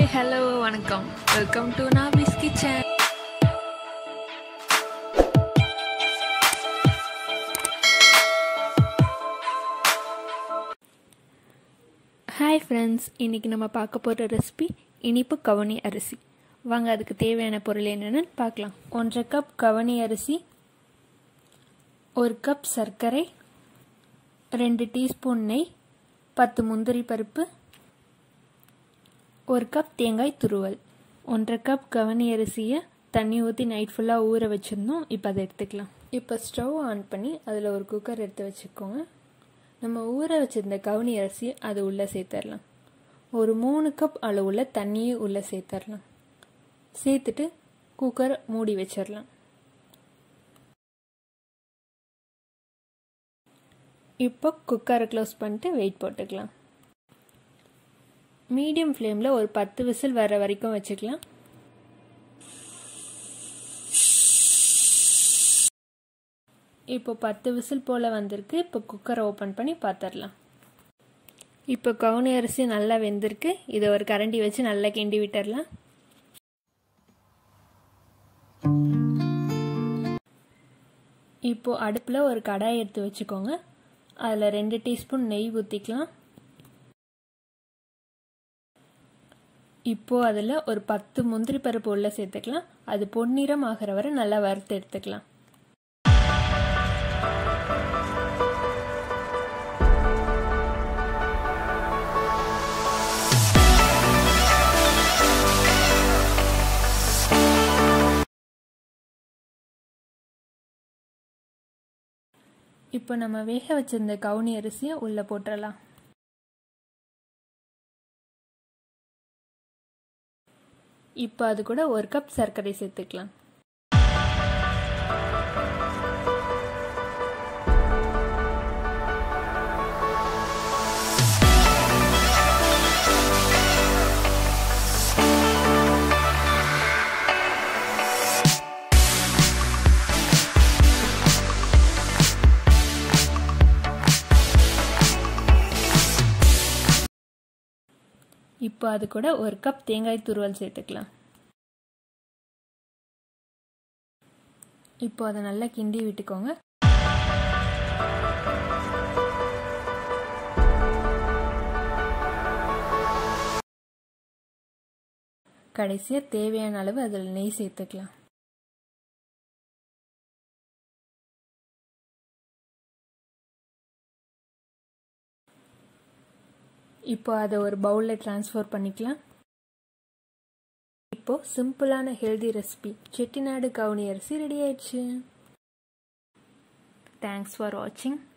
hello வணக்கம் welcome to நாபிஸ் kitchen hi friends இன்றைக்கி நம்ம பார்க்க போகிற ரெசிபி இனிப்பு கவனி அரிசி வாங்க அதுக்கு தேவையான பொருள் என்னென்னு பார்க்கலாம் ஒன்றரை கப் கவனி அரிசி ஒரு கப் சர்க்கரை ரெண்டு டீஸ்பூன் நெய் பத்து முந்திரி பருப்பு ஒரு கப் தேங்காய் துருவல் ஒன்றரை கப் கவனி அரிசியை தண்ணி ஊற்றி நைட் ஃபுல்லாக ஊற வச்சுருந்தோம் இப்போ அதை எடுத்துக்கலாம் இப்போ ஸ்டவ் ஆன் பண்ணி அதில் ஒரு குக்கர் எடுத்து வச்சுக்கோங்க நம்ம ஊற வச்சுருந்த கவனி அரிசி அது உள்ளே சேர்த்துடலாம் ஒரு மூணு கப் அளவுள்ள தண்ணியை உள்ளே சேர்த்துடலாம் சேர்த்துட்டு குக்கர் மூடி வச்சிடலாம் இப்போ குக்கரை க்ளோஸ் பண்ணிட்டு வெயிட் போட்டுக்கலாம் மீடியம் ஃப்ளேமில் ஒரு பத்து விசில் வர வரைக்கும் வச்சுக்கலாம் இப்போ பத்து விசில் போல் வந்திருக்கு இப்போ குக்கரை ஓப்பன் பண்ணி பார்த்துடலாம் இப்போ கவுனி அரிசி நல்லா வெந்திருக்கு இதை ஒரு கரண்டி வச்சு நல்லா கிண்டி விட்டுடலாம் இப்போ அடுப்பில் ஒரு கடாய் எடுத்து வச்சுக்கோங்க அதில் ரெண்டு டீஸ்பூன் நெய் ஊற்றிக்கலாம் இப்போது அதில் ஒரு பத்து முந்திரி பருப்பு உள்ள சேர்த்துக்கலாம் அது பொன்னிறம் ஆகிற வரை நல்லா வறுத்து எடுத்துக்கலாம் இப்போ நம்ம வேக வச்சிருந்த கவுனி அரிசியை உள்ளே போட்டுடலாம் இப்போ அது கூட ஒரு கப் சர்க்கரை சேர்த்துக்கலாம் இப்போ அது கூட ஒரு கப் தேங்காய் துருவல் சேர்த்துக்கலாம் இப்போ அதை நல்லா கிண்டி விட்டுக்கோங்க கடைசியாக தேவையான அளவு அதில் நெய் சேர்த்துக்கலாம் இப்போ அதை ஒரு பவுலில் ட்ரான்ஸ்ஃபர் பண்ணிக்கலாம் இப்போ சிம்பிளான ஹெல்தி ரெசிபி செட்டிநாடு கவுனி அரிசி ரெடி ஆயிடுச்சு தேங்க்ஸ் ஃபார் வாட்சிங்